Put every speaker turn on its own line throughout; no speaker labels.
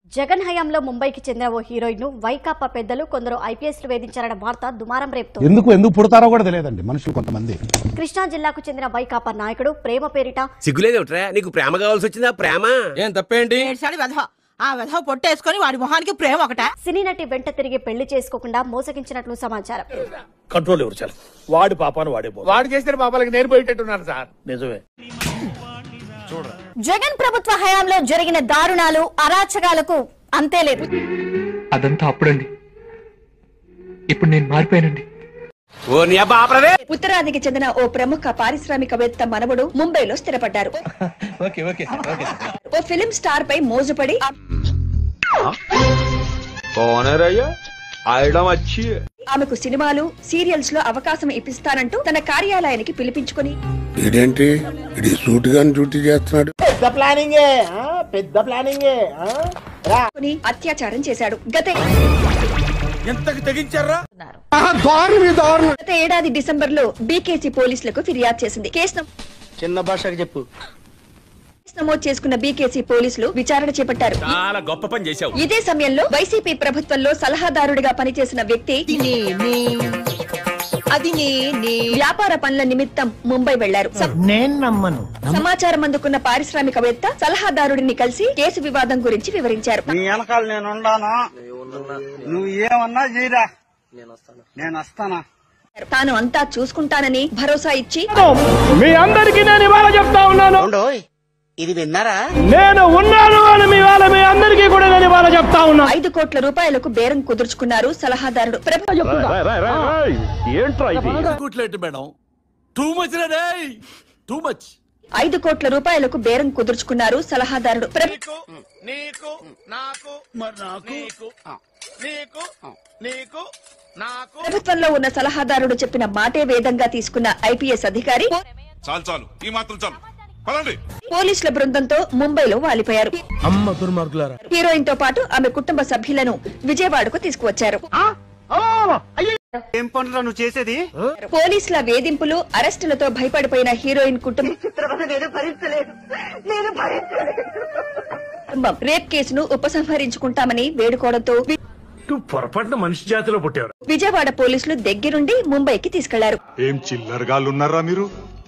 జగన్ హయాంలో ముంబైకి చెందిన ఓ హీరోయిన్ ను వైకాపా పెద్దలు కొందరు ఐపీఎస్లు వేధించారన్న వార్త దుమారం రేపుతోంది
ఎందుకు ఎందుకు పుడతారో కూడా తెలియదండి మనుషులు కొంతమంది
కృష్ణా జిల్లాకు చెందిన వైకాపా నాయకుడు ప్రేమ పేరిట
సిగ్గులేదేమిట్రా నీకు ప్రేమ కావాల్సి వచ్చిందా ప్రేమ
ఏం తప్పేంటి
ఏడ్చాడు వెధవ ఆ వెధవ పొట్టేసుకొని వాడి మొహానికి ప్రేమ ఒకట
సినీ నటి వెంట తిరిగి పెళ్లి చేసుకోకుండా మోసగించినట్లు సమాచారం
కంట్రోల్ ఎవరు చాలు వాడి పాపాను వాడే పో
వాడు చేసిన పాపాలకి నేను పోయేటట్టున్నాను సార్
నిజమే
జగన్ ప్రభుత్వ హయాంలో జరిగిన దారుణాలు అరాచకాలకు అంతే లేదు
అదంతా అప్పుడండి ఇప్పుడు నేను మారిపోయానండి
ఓ నీ అబ్బా ఆపరదే
ఉత్తరాదికి చెందిన ఓ ప్రముఖ పారిశ్రామికవేత్త మనవడు ముంబైలో స్థిరపడ్డారు
ఓకే ఓకే ఓకే
ఓ ఫిలిం స్టార్ పై మోజుపడి ఆమెకు సినిమాలు సీరియల్స్ లో అవకాశం ఇప్పిస్తానంటూ తన కార్యాలయానికి పిలిపించుకుని
ఇదేంటి ఇది సూట్ గాని డ్యూటీ చేస్తున్నాడు
పెద్ద ప్లానింగే ఆ, పెద్ద ప్లానింగే ఆ.
కొని అత్యాచారం చేశాడు గత
ఎంతకు తెగించారా
గత ఏడాది డిసెంబర్ లో బీకేసీ పోలీసులకు ఫిర్యాదు చేసింది కేసు నమో-
చిన్న భాషకి చెప్పు
కేసు నమోదు చేసుకున్న బీకేసీ పోలీసులు విచారణ చేపట్టారు
చాలా గొప్ప పని చేశావు
ఇదే సమయంలో వైసీపీ ప్రభుత్వంలో సలహాదారుడిగా పనిచేసిన వ్యక్తి
అది నేనే
వ్యాపార పనుల నిమిత్తం ముంబై వెళ్లారు
నేను నమ్మను
సమాచారం అందుకున్న పారిశ్రామికవేత్త సలహాదారుడిని కలిసి కేసు వివాదం గురించి వివరించారు
నీ వెనకాల నేను ఉండానా నువ్వు ఏమన్నా చేయరా నేను వస్తానా
తాను అంతా చూసుకుంటానని భరోసా ఇచ్చి
మీ అందరికి నేను ఇవాళ చెప్తా ఉన్నాను
ఇది విన్నారా
నేను ఉన్నాను అని మీ వాళ్ళ మీ అందరికీ కూడా నేను ఇవాళ చెప్తా ఉన్నా
ఐదు కోట్ల రూపాయలకు బేరం కుదుర్చుకున్నారు సలహాదారుడు ప్రభు-
ఏంట్రా ఇది మేడం టూ మచ్ రే టూ మచ్
ఐదు కోట్ల రూపాయలకు బేరం కుదుర్చుకున్నారు సలహాదారుడు ప్రభు-
నీకు నాకు నీకు నీకు నీకు నాకు
ప్రభుత్వంలో ఉన్న సలహాదారుడు చెప్పిన మాటే వేదంగా తీసుకున్న ఐపీఎస్ అధికారి
చాలు చాలు ఈ మాత్రం చాలు పదండి
పోలీసుల బృందంతో ముంబైలో వాలిపోయారు
అమ్మ దుర్మార్గులారా
హీరోయిన్ తో పాటు ఆమె కుటుంబ సభ్యులను విజయవాడకు తీసుకువచ్చారు
ఏం పనులు నువ్వు చేసేది
పోలీసుల వేధింపులు అరెస్టులతో భయపడిపోయిన హీరోయిన్ కుటుంబం కుటుంబం రేప్ కేసును ఉపసంహరించుకుంటామని వేడుకోవడంతో వి-
నువ్వు పొరపాటున మనిషి జాతిలో పుట్టావు
విజయవాడ పోలీసులు దగ్గరుండి ముంబైకి తీసుకెళ్లారు
ఏం చిల్లరగాళ్ళు ఉన్నారా మీరు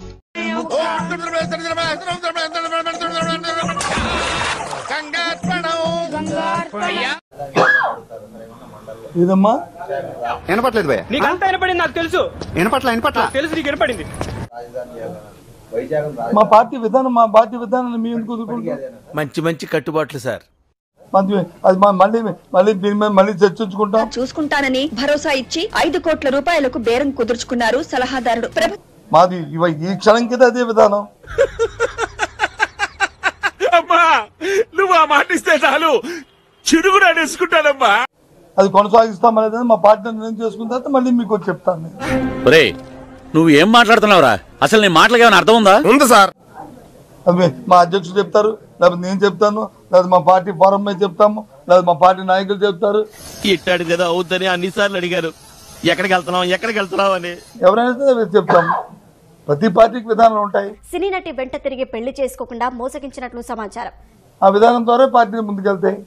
ఇదమ్మా
వినపట్లేదు భయ
నీకంతా వినపడింది నాకు తెలుసు
వినపట్ల వినపట్ల
తెలుసు నీకు వినపడింది
మా పార్టీ విధానం మా పార్టీ విధానాన్ని మీ ఎందుకు వదులుకుంటాం
మంచి మంచి కట్టుబాట్లు సార్
మంచి- అది మా- మళ్ళీ మళ్ళీ దీని మీద మళ్ళీ చర్చించుకుంటాం
చూసుకుంటానని భరోసా ఇచ్చి ఐదు కోట్ల రూపాయలకు బేరం కుదుర్చుకున్నారు సలహాదారుడు ప్రభు-
మాది ఇవ- ఈ క్షణం కింద అదే విధానం
అమ్మా నువ్వు ఆ మాట ఇస్తే చాలు చిరుగుడు అనేసుకుంటానమ్మా
అది కొనసాగిస్తాం అనేది మా పార్టీ నిర్ణయం చేసుకున్న తర్వాత మళ్ళీ మీకు వచ్చి చెప్తాను నేను.
ఒరే నువ్వు ఏం మాట్లాడుతున్నావురా అసలు నీ మాటలకి ఏమైనా అర్థం ఉందా
ఉంది సార్
అది మా అధ్యక్షుడు చెప్తారు లేకపోతే నేను చెప్తాను లేదా మా పార్టీ ఫారం మీద చెప్తాము లేదా మా పార్టీ నాయకులు చెప్తారు
ఇట్టాడు కదా అవుద్దని అన్నిసార్లు అడిగారు ఎక్కడికి వెళ్తున్నాం ఎక్కడికి వెళ్తున్నాం అని
ఎవరైనా సరే చెప్తాము ప్రతి పార్టీకి విధానాలు ఉంటాయి
సినీ నటి వెంట తిరిగి పెళ్లి చేసుకోకుండా మోసగించినట్లు సమాచారం
ఆ విధానం ద్వారా పార్టీలు ముందుకెళ్తాయి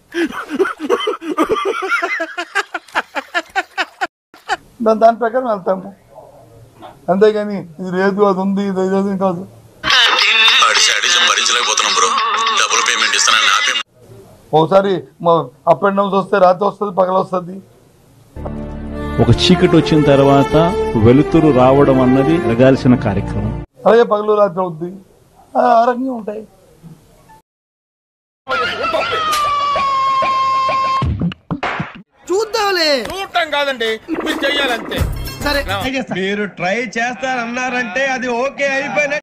దాని దాని ప్రకారం వెళ్తాము అంతేగాని ఇది లేదు అది ఉంది ఇది లేదు కాదు
భరించలేకపోతున్నాం బ్రో డబుల్ పేమెంట్ ఇస్తానని ఆపే
ఒకసారి అప్ అండ్ డౌన్స్ వస్తే రాత్రి వస్తుంది పగల వస్తుంది
ఒక చీకటి వచ్చిన తర్వాత వెలుతురు రావడం అన్నది జరగాల్సిన కార్యక్రమం
అలాగే పగలు రాత్రి అవుద్ది ఆ ఆ రకంగా ఉంటాయి
చూద్దాంలే
చూడటం కాదండి మీరు చెయ్యాలంతే
సరే
మీరు ట్రై చేస్తారన్నారంటే అది ఓకే అయిపోయిన